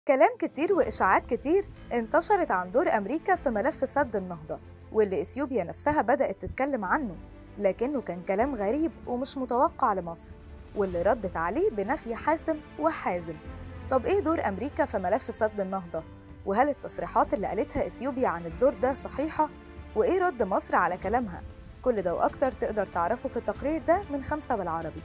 كلام كتير وإشاعات كتير انتشرت عن دور أمريكا في ملف سد النهضة واللي إثيوبيا نفسها بدأت تتكلم عنه لكنه كان كلام غريب ومش متوقع لمصر واللي ردت عليه بنفي حاسم وحازم طب إيه دور أمريكا في ملف سد النهضة؟ وهل التصريحات اللي قالتها إثيوبيا عن الدور ده صحيحة؟ وإيه رد مصر على كلامها؟ كل ده وأكتر تقدر تعرفه في التقرير ده من خمسة بالعربي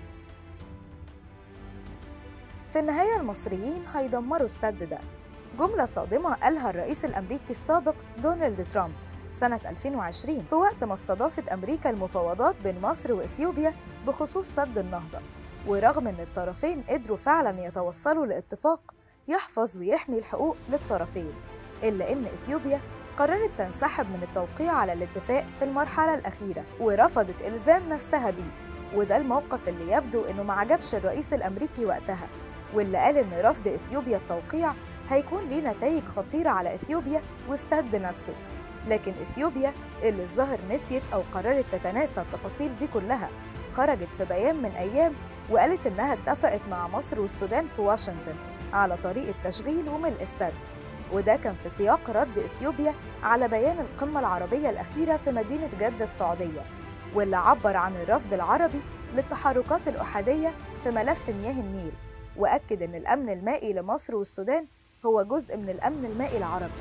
في النهاية المصريين هيدمروا السد ده جملة صادمة قالها الرئيس الأمريكي السابق دونالد ترامب سنة 2020 في وقت ما استضافت أمريكا المفاوضات بين مصر وإثيوبيا بخصوص سد النهضة ورغم أن الطرفين قدروا فعلا يتوصلوا لاتفاق يحفظ ويحمي الحقوق للطرفين إلا أن إثيوبيا قررت تنسحب من التوقيع على الاتفاق في المرحلة الأخيرة ورفضت إلزام نفسها بيه وده الموقف اللي يبدو إنه ما عجبش الرئيس الأمريكي وقتها واللي قال إن رفض إثيوبيا التوقيع هيكون ليه نتائج خطيرة على إثيوبيا والسد نفسه لكن إثيوبيا اللي الظاهر نسيت أو قررت تتناسى التفاصيل دي كلها خرجت في بيان من أيام وقالت إنها اتفقت مع مصر والسودان في واشنطن على طريقة تشغيل وملء السد وده كان في سياق رد إثيوبيا على بيان القمة العربية الأخيرة في مدينة جدة السعودية واللي عبر عن الرفض العربي للتحركات الأحادية في ملف مياه النيل وأكد أن الأمن المائي لمصر والسودان هو جزء من الأمن المائي العربي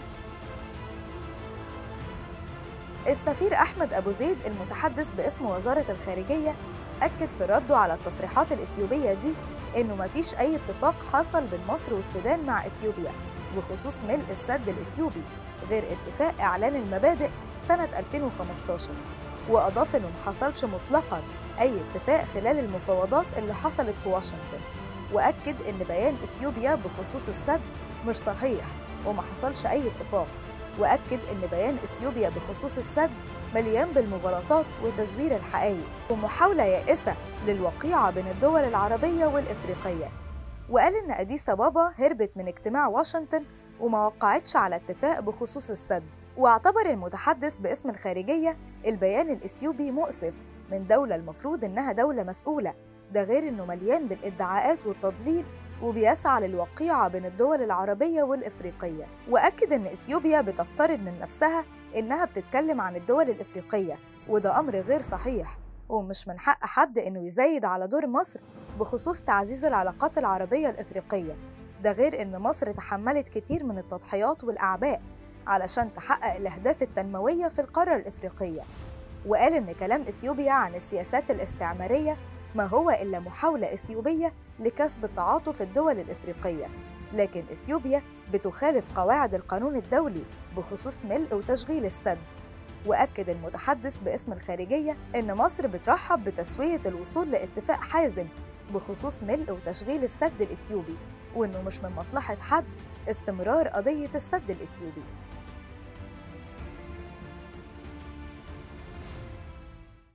السفير أحمد أبو زيد المتحدث باسم وزارة الخارجية أكد في رده على التصريحات الإثيوبية دي إنه مفيش أي اتفاق حصل بين مصر والسودان مع إثيوبيا بخصوص ملء السد الإثيوبي غير اتفاق إعلان المبادئ سنة 2015 وأضاف إنه محصلش مطلقاً أي اتفاق خلال المفاوضات اللي حصلت في واشنطن وأكد إن بيان إثيوبيا بخصوص السد مش صحيح وما حصلش أي اتفاق وأكد إن بيان إثيوبيا بخصوص السد مليان بالمغالطات وتزوير الحقائق ومحاولة يائسة للوقيعة بين الدول العربية والإفريقية وقال إن أديس أبابا هربت من اجتماع واشنطن وما وقعتش على اتفاق بخصوص السد واعتبر المتحدث باسم الخارجية البيان الإثيوبي مؤسف من دولة المفروض إنها دولة مسؤولة ده غير إنه مليان بالادعاءات والتضليل وبيسعى للوقيعة بين الدول العربية والإفريقية وأكد إن إثيوبيا بتفترض من نفسها إنها بتتكلم عن الدول الإفريقية وده أمر غير صحيح ومش من حق حد إنه يزايد على دور مصر بخصوص تعزيز العلاقات العربية الإفريقية ده غير إن مصر تحملت كتير من التضحيات والأعباء علشان تحقق الأهداف التنموية في القارة الإفريقية وقال إن كلام إثيوبيا عن السياسات الاستعمارية ما هو إلا محاولة إثيوبية لكسب تعاطف الدول الإفريقية لكن إثيوبيا بتخالف قواعد القانون الدولي بخصوص ملء وتشغيل السد وأكد المتحدث باسم الخارجية إن مصر بترحب بتسوية الوصول لاتفاق حازم بخصوص ملء وتشغيل السد الإثيوبي وإنه مش من مصلحة حد استمرار قضية السد الإثيوبي